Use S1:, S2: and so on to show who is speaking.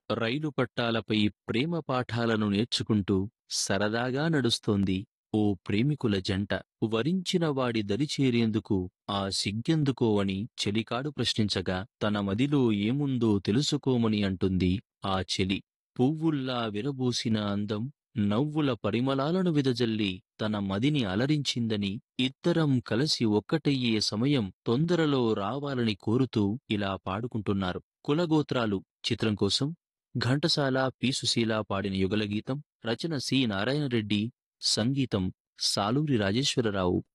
S1: రైలు పట్టాలపై ప్రేమ పాఠాలను నేర్చుకుంటూ సరదాగా నడుస్తోంది ఓ ప్రేమికుల జంట వరించిన వాడి దరి చేరేందుకు ఆ సిగ్గెందుకో అని చెలికాడు ప్రశ్నించగా తన మదిలో ఏముందో తెలుసుకోమని అంటుంది ఆ చెలి పువ్వుల్లా విరబూసిన అందం నవ్వుల పరిమళాలను విదజల్లి తన మదిని అలరించిందని ఇద్దరం కలిసి ఒక్కటయ్యే సమయం తొందరలో రావాలని కోరుతూ ఇలా పాడుకుంటున్నారు కులగోత్రాలు చిత్రం కోసం ఘంటసాల పి సుశీల పాడిన యుగలగీతం రచన సి నారాయణ రెడ్డి సంగీతం సాలూరి రాజేశ్వరరావు